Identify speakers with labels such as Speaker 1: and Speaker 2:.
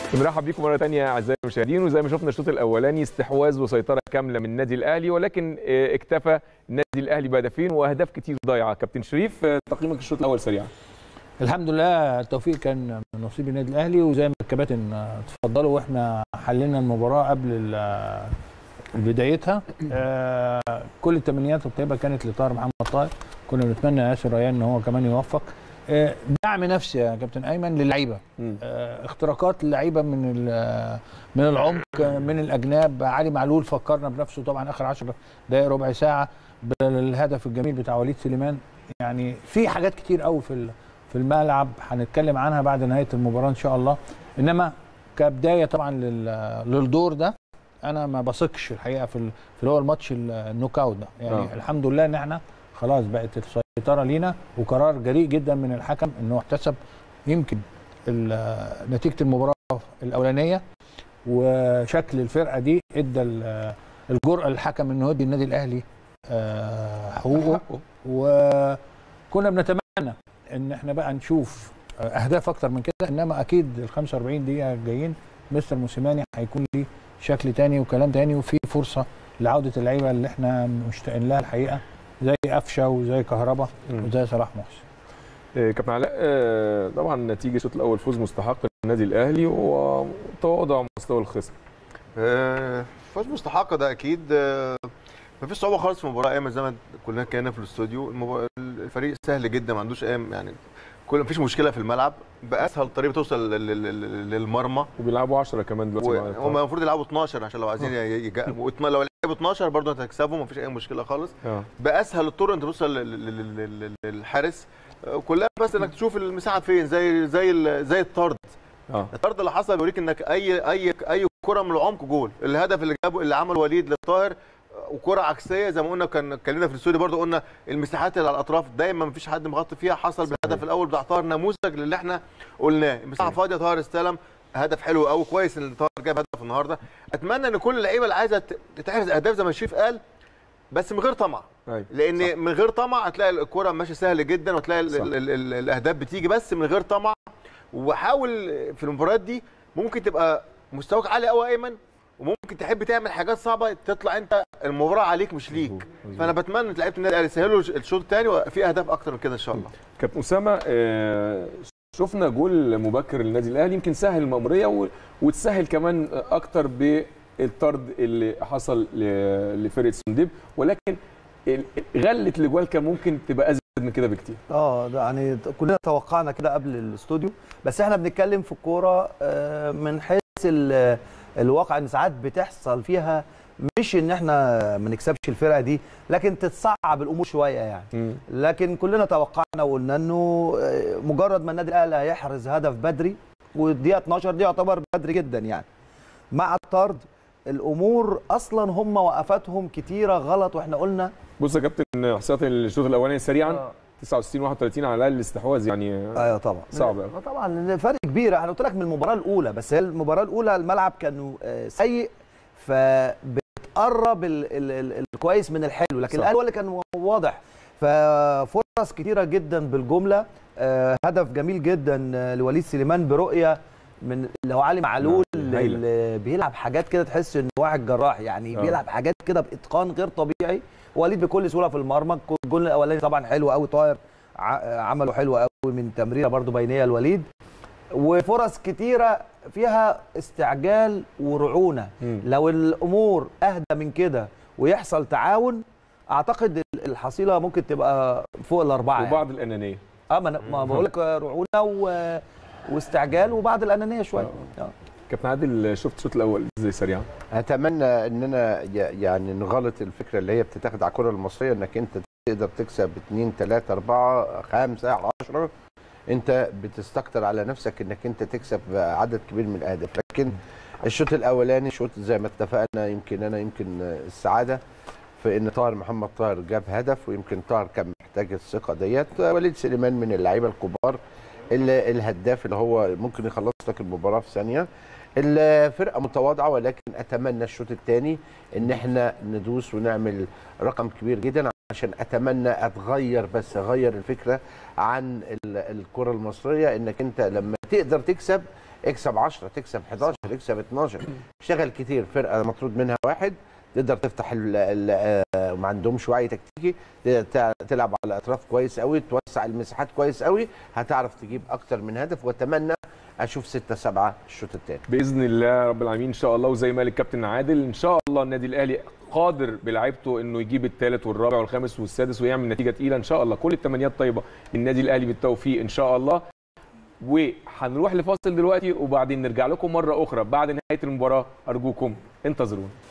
Speaker 1: بنرحب بيكم مره ثانيه اعزائي المشاهدين وزي ما شفنا الشوط الاولاني استحواذ وسيطره كامله من النادي الاهلي ولكن آه، اكتفى النادي الاهلي بهدفين واهداف كتير ضايعه كابتن شريف آه، تقييمك الشوط الاول سريعا
Speaker 2: الحمد لله التوفيق كان من نصيب النادي الاهلي وزي ما الكباتن اتفضلوا واحنا حللنا المباراه قبل ال- بدايتها آه، كل التمنيات الطيبه كانت لطاهر محمد طاهر كنا بنتمنى ياسر ريان ان هو كمان يوفق آه، دعم نفسي يا كابتن ايمن للعيبه آه، اختراقات اللعيبه من ال- من العمق آه، من الاجناب علي معلول فكرنا بنفسه طبعا اخر 10 دقائق ربع ساعه بالهدف الجميل بتاع وليد سليمان يعني في حاجات كتير قوي في ال- في الملعب هنتكلم عنها بعد نهايه المباراه ان شاء الله انما كبدايه طبعا لل- للدور ده انا ما بثقش الحقيقه في ال- في اللي هو الماتش ال- النوك اوت ده يعني
Speaker 1: آه.
Speaker 2: آه. الحمد لله ان احنا خلاص بقت السيطره لينا وقرار جريء جدا من الحكم انه احتسب يمكن ال- نتيجه المباراه الاولانيه وشكل الفرقه دي ادى ال- الجرأه للحكم انه يدي النادي الاهلي آه، حقوقه وكنا بنتمنى ان احنا بقى نشوف اهداف اكتر من كده انما اكيد ال 45 دقيقه الجايين مستر موسيماني هيكون ليه شكل تاني وكلام تاني وفي فرصه لعوده اللعيبه اللي احنا مشتاقين لها الحقيقه زي قفشه وزي كهربا
Speaker 1: مم.
Speaker 2: وزي صلاح محسن
Speaker 1: آه، كابتن علاء آه، طبعا نتيجه الشوط الاول فوز مستحق للنادي الاهلي وتواضع مستوى الخصم
Speaker 3: آه، فوز مستحق ده اكيد آه، مفيش صعوبه خالص في المباراه ايام زي ما كلنا كنا في الاستوديو المباراة الفريق سهل جدا ما عندوش اي يعني كل مفيش مشكله في الملعب باسهل طريقه توصل لل- لل- للمرمى
Speaker 1: وبيلعبوا 10 كمان دلوقتي مع
Speaker 3: وهم
Speaker 1: الإطار.
Speaker 3: المفروض يلعبوا 12 عشان لو عايزين يج... وإتم- لو لعبوا 12 برضه انت هتكسبهم مفيش اي مشكله خالص
Speaker 1: اه
Speaker 3: باسهل الطرق انت توصل لل- لل- لل- لل- للحارس آه، كلها بس انك تشوف المساحه فين زي زي ال- زي الطرد
Speaker 1: اه
Speaker 3: الطرد اللي حصل بيوريك انك اي اي اي كره من العمق جول الهدف اللي جابه اللي عمله وليد للطاهر وكره عكسيه زي ما قلنا كان اتكلمنا في الاستوديو برضو قلنا المساحات اللي على الاطراف دايما مفيش حد مغطي فيها حصل بالهدف الاول بتاع طاهر نموذج للي احنا قلناه المساحه فاضيه طاهر استلم هدف حلو قوي كويس ان طاهر جاب هدف النهارده اتمنى ان كل اللعيبه اللي عايزه ت- تحرز اهداف زي ما الشريف قال بس من غير طمع
Speaker 1: ايوه
Speaker 3: لان
Speaker 1: صح.
Speaker 3: من غير طمع هتلاقي الكره ماشيه سهل جدا وتلاقي ال-
Speaker 1: صح.
Speaker 3: ال- ال- ال- الاهداف بتيجي بس من غير طمع وحاول في المباريات دي ممكن تبقى مستواك عالي قوي يا ايمن وممكن تحب تعمل حاجات صعبه تطلع انت المباراه عليك مش ليك
Speaker 1: مظبوط، مظبوط.
Speaker 3: فانا بتمنى لعيبه النادي الاهلي يسهلوا الشوط الثاني وفي اهداف اكتر من كده ان شاء الله
Speaker 1: كابتن اسامه آه، شفنا جول مبكر للنادي الاهلي يمكن سهل المأموريه و- وتسهل كمان اكتر بالطرد اللي حصل ل- لفرقه سنديب ولكن ال- غله الاجوال كان ممكن تبقى ازيد من كده بكتير
Speaker 4: اه ده يعني كلنا توقعنا كده قبل الاستوديو بس احنا بنتكلم في الكوره آه، من حيث ال- الواقع ان ساعات بتحصل فيها مش ان احنا ما نكسبش الفرقه دي لكن تتصعب الامور شويه يعني لكن كلنا توقعنا وقلنا انه آه، مجرد ما النادي الاهلي هيحرز هدف بدري والدقيقه 12 دي يعتبر بدري جدا يعني مع الطرد الامور اصلا هم وقفاتهم كتيره غلط واحنا قلنا
Speaker 1: بص يا كابتن احصائيات الشوط الاولاني سريعا
Speaker 4: آه.
Speaker 1: 69 31 على الاقل الاستحواذ يعني
Speaker 4: ايوه طبعا
Speaker 1: صعب أوي.
Speaker 4: آه طبعا لأن فرق كبير انا قلت لك من المباراه الاولى بس هي المباراه الاولى الملعب كان آه، سيء فبتقرب ال- ال- ال- الكويس من الحلو لكن
Speaker 1: صح.
Speaker 4: الاهلي هو اللي كان واضح ففرص كتيره جدا بالجمله آه، هدف جميل جدا آه، لوليد سليمان برؤيه من اللي هو علي معلول
Speaker 1: نعم، هايلة.
Speaker 4: اللي بيلعب حاجات كده تحس ان واحد جراح يعني
Speaker 1: آه.
Speaker 4: بيلعب حاجات كده باتقان غير طبيعي وليد بكل سهوله في المرمى الجول الاولاني طبعا حلو قوي طاهر ع- عمله حلو قوي من تمريره برضو بينيه لوليد وفرص كتيره فيها استعجال ورعونه
Speaker 1: مم.
Speaker 4: لو الامور اهدى من كده ويحصل تعاون اعتقد ال- الحصيله ممكن تبقى فوق الاربعه يعني.
Speaker 1: وبعض الانانيه
Speaker 4: اه ما أنا- ما بقول لك رعونه و... واستعجال وبعد الانانيه شويه آه.
Speaker 1: كابتن عادل شفت الشوط الاول ازاي سريعا
Speaker 5: اتمنى اننا ي- يعني نغلط الفكره اللي هي بتتاخد على الكره المصريه انك انت تقدر تكسب 2 3 4 5 10 انت بتستكتر على نفسك انك انت تكسب عدد كبير من الاهداف لكن الشوط الاولاني شوط زي ما اتفقنا يمكن انا يمكن السعاده في ان طاهر محمد طاهر جاب هدف ويمكن طاهر كان محتاج الثقه ديت وليد سليمان من اللعيبه الكبار اللي الهداف اللي هو ممكن يخلص لك المباراه في ثانيه الفرقه متواضعه ولكن اتمنى الشوط الثاني ان احنا ندوس ونعمل رقم كبير جدا عشان اتمنى اتغير بس اغير الفكره عن ال- الكره المصريه انك انت لما تقدر تكسب اكسب 10 تكسب 11 تكسب 12 اشتغل كتير فرقه مطرود منها واحد تقدر تفتح ال ال آه، ما عندهمش وعي تكتيكي تقدر تع- تلعب على الاطراف كويس قوي توسع المساحات كويس قوي هتعرف تجيب اكتر من هدف واتمنى اشوف 6 7 الشوط الثاني
Speaker 1: باذن الله رب العالمين ان شاء الله وزي ما قال الكابتن عادل ان شاء الله النادي الاهلي قادر بلعيبته انه يجيب الثالث والرابع والخامس والسادس ويعمل نتيجه تقيله ان شاء الله كل التمنيات طيبه للنادي الاهلي بالتوفيق ان شاء الله وهنروح لفاصل دلوقتي وبعدين نرجع لكم مره اخرى بعد نهايه المباراه ارجوكم انتظرونا